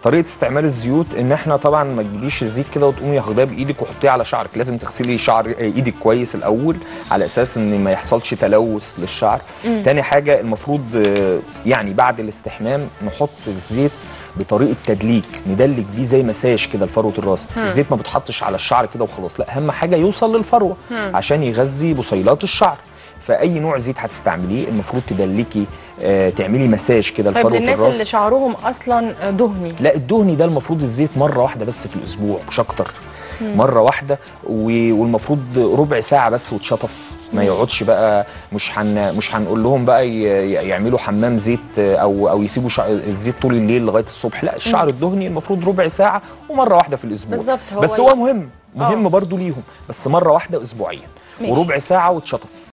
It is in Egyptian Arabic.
طريقه استعمال الزيوت ان احنا طبعا ما تجيبيش الزيت كده وتقومي واخداه بايدك وحطيه على شعرك لازم تغسلي شعر آه، ايدك كويس الاول على اساس ان ما يحصلش تلوث للشعر تاني حاجه المفروض آه، يعني بعد الاستحمام نحط الزيت بطريقه تدليك ندلك بيه زي مساج كده لفروه الراس الزيت ما بتحطش على الشعر كده وخلاص لا اهم حاجه يوصل للفروه عشان يغذي بصيلات الشعر فاي نوع زيت هتستعمليه المفروض تدلكي آه تعملي مساج كده طيب لفروه للناس الراس اللي شعرهم اصلا دهني لا الدهني ده المفروض الزيت مره واحده بس في الاسبوع مش اكتر مره واحده و- والمفروض ربع ساعه بس وتشطف ما يقعدش بقى مش هن مش هنقول لهم بقى ي- يعملوا حمام زيت او او يسيبوا شع- الزيت طول الليل لغايه الصبح لا الشعر الدهني المفروض ربع ساعه ومره واحده في الاسبوع بالظبط، هو بس ال- هو مهم مهم آه. برضو ليهم بس مره واحده اسبوعيا ماشي. وربع ساعه وتشطف